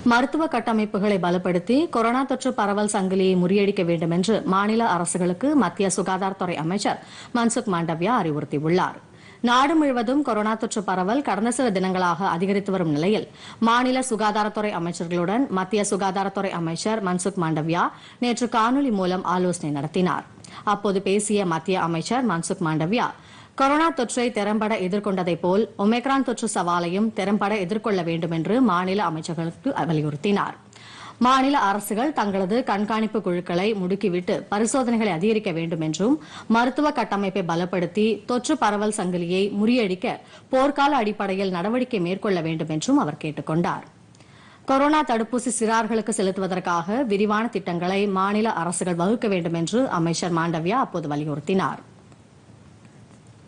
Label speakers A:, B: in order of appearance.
A: மருத்துவ கட்டமைப்புகளை பலப்படுத்தி கொரோனா தொற்று பரவல் சங்கிலியை முறியடிக்க வேண்டும் என்று மாநில அரசுகளுக்கு மத்திய சுகாதாரத்துறை அமைச்சர் மன்சுக் மாண்டவ்யா அறிவுறுத்தியுள்ளார் நாடு முழுவதும் கொரோனா தொற்று பரவல் கடந்த சில தினங்களாக அதிகரித்து வரும் நிலையில் மாநில சுகாதாரத்துறை அமைச்சர்களுடன் மத்திய சுகாதாரத்துறை அமைச்சர் மன்சுக் மாண்டவ்யா நேற்று காணொலி மூலம் ஆலோசனை நடத்தினார் அப்போது பேசிய மத்திய அமைச்சர் மன்சுக் மாண்டவ்யா கொரோனா தொற்றை திறம்பட எதிர்கொண்டதைப் போல் ஒமேக்ரான் தொற்று சவாலையும் திறம்பட எதிர்கொள்ள வேண்டும் என்று மாநில அமைச்சர்களுக்கு வலியுறுத்தினார் மாநில அரசுகள் தங்களது கண்காணிப்பு குழுக்களை முடுக்கிவிட்டு பரிசோதனைகளை அதிகரிக்க வேண்டும் என்றும் மருத்துவ கட்டமைப்பை பலப்படுத்தி தொற்று பரவல் சங்கிலியை முறியடிக்க போர்க்கால அடிப்படையில் நடவடிக்கை மேற்கொள்ள வேண்டும் என்றும் அவர் கேட்டுக் கொண்டார் கொரோனா தடுப்பூசி சிறார்களுக்கு செலுத்துவதற்காக விரிவான திட்டங்களை மாநில அரசுகள் வகுக்க வேண்டும் என்று அமைச்சர் மாண்டவ்யா அப்போது வலியுறுத்தினாா்